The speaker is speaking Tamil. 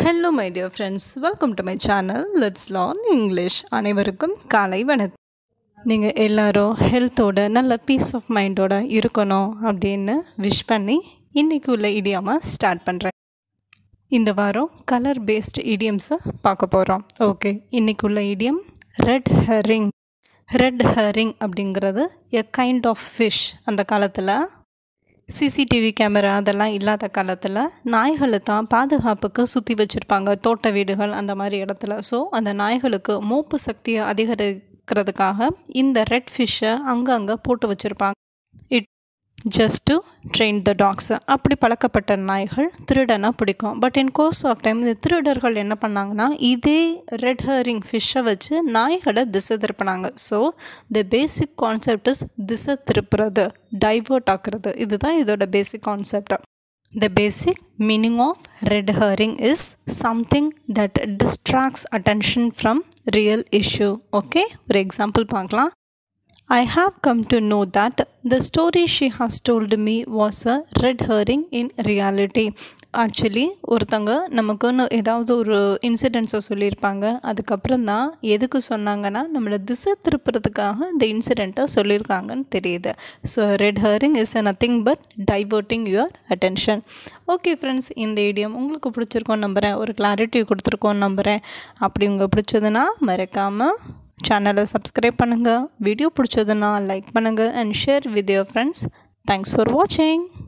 Hello my dear friends welcome to my channel let's learn English அனைவருக்கும் காலை வணக்கம் நீங்கள் எல்லாரும் ஹெல்த்தோட நல்ல பீஸ் ஆஃப் மைண்டோட இருக்கணும் அப்படின்னு விஷ் பண்ணி இன்றைக்கி உள்ள இடியாமல் ஸ்டார்ட் பண்ணுறேன் இந்த வாரம் கலர் பேஸ்டு இடியம்ஸை பார்க்க போகிறோம் ஓகே இன்றைக்கி உள்ள idiom red herring red herring அப்படிங்கிறது எ கைண்ட் ஆஃப் ஃபிஷ் அந்த காலத்தில் சிசிடிவி கேமரா அதெல்லாம் இல்லாத காலத்தில் நாய்களை தான் பாதுகாப்புக்கு சுற்றி வச்சுருப்பாங்க தோட்ட வீடுகள் அந்த மாதிரி இடத்துல ஸோ அந்த நாய்களுக்கு மூப்பு சக்தியை அதிகரிக்கிறதுக்காக இந்த ரெட் ஃபிஷ்ஷை அங்கங்கே போட்டு வச்சுருப்பாங்க it just to train the dogs அப்படி பழக்கப்பட்ட நாய்கள் திருடனை பிடிக்கும் but in course of time இந்த திருடர்கள் என்ன பண்ணாங்கன்னா இதே ரெட் ஹேரிங் ஃபிஷ்ஷை வச்சு நாய்களை திசை திருப்பினாங்க so the basic concept is திசை திருப்புறது டைவர்ட் ஆக்குறது இதுதான் இதோட basic concept the basic meaning of red herring is something that distracts attention from real issue okay ஒரு எக்ஸாம்பிள் பார்க்கலாம் I have come to know that the story she has told me was a red herring in reality. Actually ஒருத்தங்க நமக்குன்னு ஏதாவது ஒரு இன்சிடென்ட்ஸை சொல்லியிருப்பாங்க அதுக்கப்புறம் தான் எதுக்கு சொன்னாங்கன்னா நம்மளை திசை திருப்புறதுக்காக இந்த இன்சிடெண்ட்டை சொல்லியிருக்காங்கன்னு தெரியுது so red herring is nothing but diverting your attention okay friends இந்த இடியம் உங்களுக்கு பிடிச்சிருக்கோன்னு நம்புகிறேன் ஒரு கிளாரிட்டி கொடுத்துருக்கோன்னு நம்புகிறேன் அப்படி உங்களுக்கு பிடிச்சதுன்னா மறக்காமல் சேனலை சப்ஸ்கிரைப் பண்ணுங்கள் வீடியோ பிடிச்சதுன்னா லைக் பண்ணுங்கள் and share with your friends thanks for வாட்சிங்